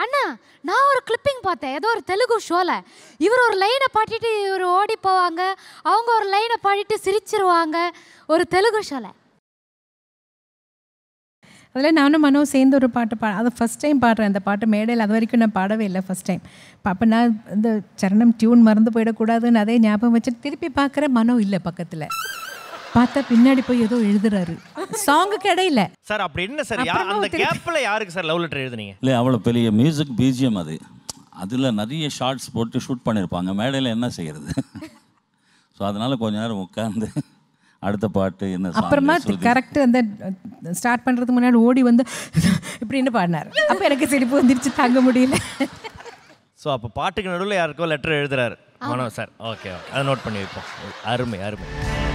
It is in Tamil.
அண்ணா நான் ஒரு கிளிப்பிங் பார்த்தேன் ஏதோ ஒரு தெலுங்கு ஷோல இவர் ஒரு லைனை பாடிட்டு இவர் ஓடி போவாங்க அவங்க ஒரு லைனை பாடிட்டு சிரிச்சிருவாங்க ஒரு தெலுங்கு ஷோல அதில் நானும் மனோ சேர்ந்து ஒரு பாட்டு பா அது ஃபஸ்ட் டைம் பாடுறேன் அந்த பாட்டு மேடையில் அது வரைக்கும் நான் பாடவே இல்லை ஃபஸ்ட் டைம் அப்போ நான் இந்த சரணம் டியூன் மறந்து போயிடக்கூடாதுன்னு அதே ஞாபகம் வச்சுட்டு திருப்பி பார்க்குறேன் மனோ இல்லை பக்கத்தில் பார்த்தா பின்னாடி போய் ஏதோ எழுதுறாரு சாங்குக்கு இடையில சார் அப்படி என்ன சார் யா- அந்த கேப்ல யாருக்கு சார் லவ் லெட்டர் எழுதுனீங்க இல்லை அவ்வளோ பெரிய மியூசிக் பிஜிஎம் அது அதில் நிறைய ஷார்ட்ஸ் போட்டு ஷூட் பண்ணியிருப்பாங்க மேடையில் என்ன செய்கிறது ஸோ அதனால் கொஞ்ச நேரம் உட்காந்து அடுத்த பாட்டு என்ன song, அப்புறமா ஸ்ருதி. கரெக்ட் அந்த ஸ்டார்ட் பண்ணுறதுக்கு முன்னாடி ஓடி வந்து இப்படின்னு பாடினார் அப்போ எனக்கு சிரிப்பு வந்துருச்சு தாங்க முடியல ஸோ அப்போ பாட்டுக்கு நடுவில் யாருக்கோ லெட்டர் எழுதுறாரு மனோ சார் ஓகே ஓகே அதை நோட் பண்ணி வைப்போம் அருமை அருமை